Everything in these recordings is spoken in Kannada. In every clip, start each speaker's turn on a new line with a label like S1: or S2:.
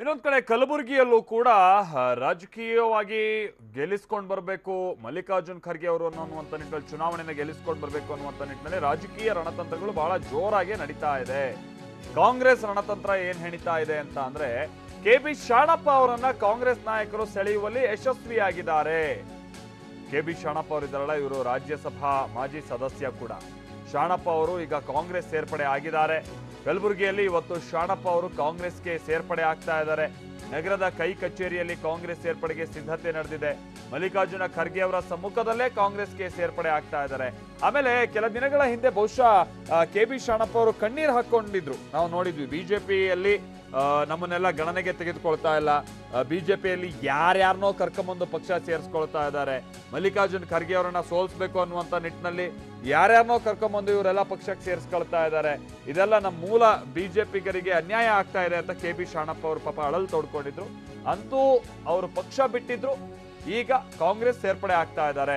S1: ಇನ್ನೊಂದ್ ಕಡೆ ಕಲಬುರಗಿಯಲ್ಲೂ ಕೂಡ ಆ, ರಾಜಕೀಯವಾಗಿ ಗೆಲ್ಲಿಸ್ಕೊಂಡ್ ಬರಬೇಕು ಮಲ್ಲಿಕಾರ್ಜುನ್ ಖರ್ಗೆ ಅವರು ಅನ್ನುವಂಥ ನಿಟ್ಟಿನಲ್ಲಿ ಚುನಾವಣೆನ ಗೆಲ್ಲಿಸ್ಕೊಂಡ್ ಬರಬೇಕು ಅನ್ನುವಂಥ ನಿಟ್ಟಿನಲ್ಲಿ ರಾಜಕೀಯ ರಣತಂತ್ರಗಳು ಬಹಳ ಜೋರಾಗಿ ನಡೀತಾ ಇದೆ ಕಾಂಗ್ರೆಸ್ ರಣತಂತ್ರ ಏನ್ ಹೆಣಿತಾ ಇದೆ ಅಂತ ಅಂದ್ರೆ ಕೆ ಬಿ ಶಾಣಪ್ಪ ಅವರನ್ನ ಕಾಂಗ್ರೆಸ್ ನಾಯಕರು ಸೆಳೆಯುವಲ್ಲಿ ಯಶಸ್ವಿಯಾಗಿದ್ದಾರೆ ಕೆ ಬಿ ಶಾಣಪ್ಪ ಅವರಿದ್ದಾರಲ್ಲ ಇವರು ರಾಜ್ಯಸಭಾ ಮಾಜಿ ಸದಸ್ಯ ಕೂಡ ಶಾಣಪ್ಪ ಅವರು ಈಗ ಕಾಂಗ್ರೆಸ್ ಸೇರ್ಪಡೆ ಆಗಿದ್ದಾರೆ ಕಲಬುರಗಿಯಲ್ಲಿ ಇವತ್ತು ಶಾಣಪ್ಪ ಅವರು ಕಾಂಗ್ರೆಸ್ಗೆ ಸೇರ್ಪಡೆ ಆಗ್ತಾ ಇದ್ದಾರೆ ನಗರದ ಕೈ ಕಚೇರಿಯಲ್ಲಿ ಕಾಂಗ್ರೆಸ್ ಸೇರ್ಪಡೆಗೆ ಸಿದ್ಧತೆ ನಡೆದಿದೆ ಮಲ್ಲಿಕಾರ್ಜುನ ಖರ್ಗೆ ಅವರ ಸಮ್ಮುಖದಲ್ಲೇ ಕಾಂಗ್ರೆಸ್ಗೆ ಸೇರ್ಪಡೆ ಆಗ್ತಾ ಇದ್ದಾರೆ ಆಮೇಲೆ ಕೆಲ ದಿನಗಳ ಹಿಂದೆ ಬಹುಶಃ ಕೆ ಬಿ ಶಾಣಪ್ಪ ಅವರು ಕಣ್ಣೀರು ಹಾಕೊಂಡಿದ್ರು ನಾವು ನೋಡಿದ್ವಿ ಬಿಜೆಪಿಯಲ್ಲಿ ನಮ್ಮನ್ನೆಲ್ಲ ಗಣನೆಗೆ ತೆಗೆದುಕೊಳ್ತಾ ಇಲ್ಲ ಬಿಜೆಪಿಯಲ್ಲಿ ಯಾರ್ಯಾರನೋ ಕರ್ಕೊಂಬಂದು ಪಕ್ಷ ಸೇರಿಸ್ಕೊಳ್ತಾ ಇದ್ದಾರೆ ಮಲ್ಲಿಕಾರ್ಜುನ್ ಖರ್ಗೆ ಅವರನ್ನ ಸೋಲಿಸ್ಬೇಕು ಅನ್ನುವಂಥ ನಿಟ್ಟಿನಲ್ಲಿ ಯಾರ್ಯಾರನೋ ಕರ್ಕೊಂಬಂದು ಇವರೆಲ್ಲ ಪಕ್ಷಕ್ಕೆ ಸೇರಿಸ್ಕೊಳ್ತಾ ಇದ್ದಾರೆ ಇದೆಲ್ಲ ನಮ್ಮ ಮೂಲ ಬಿಜೆಪಿಗರಿಗೆ ಅನ್ಯಾಯ ಆಗ್ತಾ ಇದೆ ಅಂತ ಕೆ ಬಿ ಶಾಣಪ್ಪ ಅವರು ಪಾಪ ಅಳಲ್ ತೋಡ್ಕೊಂಡಿದ್ರು ಅಂತೂ ಅವರು ಪಕ್ಷ ಬಿಟ್ಟಿದ್ರು ಈಗ ಕಾಂಗ್ರೆಸ್ ಸೇರ್ಪಡೆ ಆಗ್ತಾ ಇದ್ದಾರೆ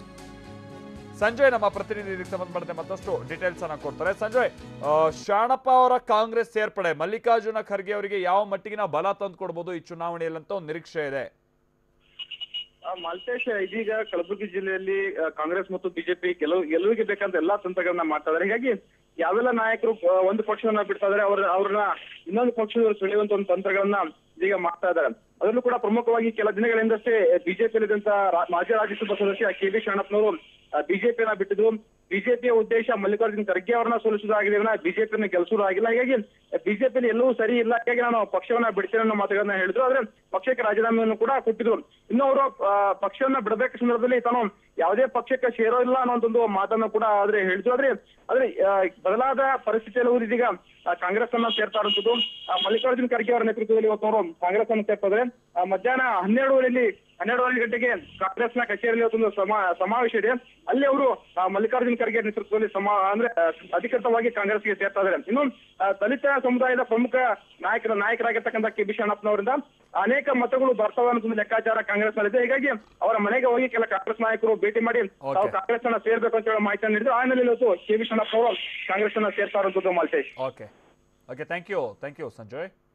S1: ಸಂಜಯ್ ನಮ್ಮ ಪ್ರತಿನಿಧಿ ಇದಕ್ಕೆ ಸಂಬಂಧಪಟ್ಟಂತೆ ಮತ್ತಷ್ಟು ಡೀಟೇಲ್ಸ್ ಅನ್ನ ಕೊಡ್ತಾರೆ ಸಂಜಯ್ ಆ, ಶಾಣಪ್ಪ ಅವರ ಕಾಂಗ್ರೆಸ್ ಸೇರ್ಪಡೆ ಮಲ್ಲಿಕಾರ್ಜುನ ಖರ್ಗೆ ಅವರಿಗೆ ಯಾವ ಮಟ್ಟಿಗಿನ ಬಲ ತಂದು ಕೊಡ್ಬೋದು ಈ ಚುನಾವಣೆಯಲ್ಲಿ ಅಂತ ಒಂದು ನಿರೀಕ್ಷೆ ಇದೆ
S2: ಆ, ಮಾಲ್ತೇಶ್ ಇದೀಗ ಕಲಬುರಗಿ ಜಿಲ್ಲೆಯಲ್ಲಿ ಆ, ಕಾಂಗ್ರೆಸ್ ಮತ್ತು ಬಿಜೆಪಿ ಗೆಲುವು ಗೆಲುವಿಗೆ ಬೇಕಂತ ಎಲ್ಲಾ ತಂತ್ರಗಳನ್ನ ಮಾಡ್ತಾ ಇದಾರೆ ಹೀಗಾಗಿ ಯಾವೆಲ್ಲ ನಾಯಕರು ಆ, ಒಂದು ಪಕ್ಷವನ್ನ ಬಿಡ್ತಾ ಇದಾರೆ ಅವ್ರ ಅವ್ರನ್ನ ಇನ್ನೊಂದು ಪಕ್ಷದವರು ಸೆಳೆಯುವಂತ ಒಂದು ತಂತ್ರಗಳನ್ನ ಇದೀಗ ಮಾಡ್ತಾ ಇದ್ದಾರೆ ಅದರಲ್ಲೂ ಕೂಡ ಪ್ರಮುಖವಾಗಿ ಕೆಲ ದಿನಗಳಿಂದಷ್ಟೇ ಬಿಜೆಪಿಯಲ್ಲಿದ್ದಂತ ಮಾಜಿ ರಾಜ್ಯಸಭಾ ಸದಸ್ಯ ಕೆ ಬಿ ಶರಣಪ್ಪನವರು ಬಿಜೆಪಿಯನ್ನ ಬಿಟ್ಟಿದ್ದು ಬಿಜೆಪಿಯ ಉದ್ದೇಶ ಮಲ್ಲಿಕಾರ್ಜುನ್ ಖರ್ಗೆ ಅವರನ್ನ ಸೋಲಿಸುವುದಾಗಿದೆ ಬಿಜೆಪಿಯನ್ನು ಗೆಲ್ಲಿಸುವುದಾಗಿಲ್ಲ ಹೀಗಾಗಿ ಬಿಜೆಪಿಯಲ್ಲಿ ಎಲ್ಲವೂ ಸರಿ ಇಲ್ಲ ಹೀಗಾಗಿ ನಾನು ಪಕ್ಷವನ್ನ ಬಿಡ್ತೇನೆ ಅನ್ನೋ ಮಾತುಗಳನ್ನ ಹೇಳಿದ್ರು ಆದ್ರೆ ಪಕ್ಷಕ್ಕೆ ರಾಜೀನಾಮೆಯನ್ನು ಕೂಡ ಕೊಟ್ಟಿದ್ರು ಇನ್ನು ಅವರು ಆ, ಪಕ್ಷವನ್ನ ಬಿಡಬೇಕು ಸಂದರ್ಭದಲ್ಲಿ ತಾನು ಯಾವುದೇ ಪಕ್ಷಕ್ಕೆ ಸೇರೋ ಇಲ್ಲ ಅನ್ನೋದೊಂದು ಮಾತನ್ನು ಕೂಡ ಆದ್ರೆ ಹೇಳಿದ್ರು ಆದ್ರೆ ಆದ್ರೆ ಆ, ಬದಲಾದ ಪರಿಸ್ಥಿತಿಯಲ್ಲಿ ಅವರು ಇದೀಗ ಆ, ಕಾಂಗ್ರೆಸ್ ಅನ್ನ ಸೇರ್ತಾ ಇರುವಂತದ್ದು ಆ, ಮಲ್ಲಿಕಾರ್ಜುನ್ ಖರ್ಗೆ ಅವರ ನೇತೃತ್ವದಲ್ಲಿ ಇವತ್ತು ಅವರು ಕಾಂಗ್ರೆಸ್ ಅನ್ನು ಸೇರ್ತಾ ಇದ್ದಾರೆ ಆ, ಮಧ್ಯಾಹ್ನ ಹನ್ನೆರಡುವರೆಯಲ್ಲಿ ಹನ್ನೆರಡುವರೆ ಗಂಟೆಗೆ ಕಾಂಗ್ರೆಸ್ನ ಕಚೇರಿಯಲ್ಲಿ ಇವತ್ತೊಂದು ಸಮಾ ಸಮಾವೇಶ ಇದೆ ಅಲ್ಲಿ ಅವರು ಆ, ಮಲ್ಲಿಕಾರ್ಜುನ್ ಖರ್ಗೆ ನೇತೃತ್ವದಲ್ಲಿ ಸಮಾ ಅಂದ್ರೆ ಆ, ಅಧಿಕೃತವಾಗಿ ಕಾಂಗ್ರೆಸ್ಗೆ ಸೇರ್ತಾ ಇದ್ದಾರೆ ಇನ್ನು ಆ, ದಲಿತ ಸಮುದಾಯದ ಪ್ರಮುಖ ನಾಯಕರ ನಾಯಕರಾಗಿರ್ತಕ್ಕಂಥ ಕೆ ಬಿ ಶರಣಪ್ಪನವರಿಂದ ಅನೇಕ ಮತಗಳು ಬರ್ತವೆ ಅನ್ನೋದೊಂದು ಲೆಕ್ಕಾಚಾರ ಕಾಂಗ್ರೆಸ್ ನಲ್ಲಿದೆ ಹೀಗಾಗಿ ಅವರ ಮನೆಗೆ ಹೋಗಿ ಕೆಲ ಕಾಂಗ್ರೆಸ್ ನಾಯಕರು ಭೇಟಿ ಮಾಡಿ ತಾವು ಕಾಂಗ್ರೆಸ್ ಅನ್ನ ಸೇರ್ಬೇಕು ಅಂತ ಹೇಳಿ ಮಾಹಿತಿಯನ್ನು ನೀಡಿದ್ರು ಆ ಹಿನ್ನೆಲೆಯಲ್ಲಿ ಇವತ್ತು ಕೆ ಬಿ ಶರಣಪ್ಪ ಅವರು ಕಾಂಗ್ರೆಸ್ ಅನ್ನ ಸೇರ್ತಾ ಇರುವಂತದ್ದು Malthesh
S1: okay okay thank you thank you Sanjay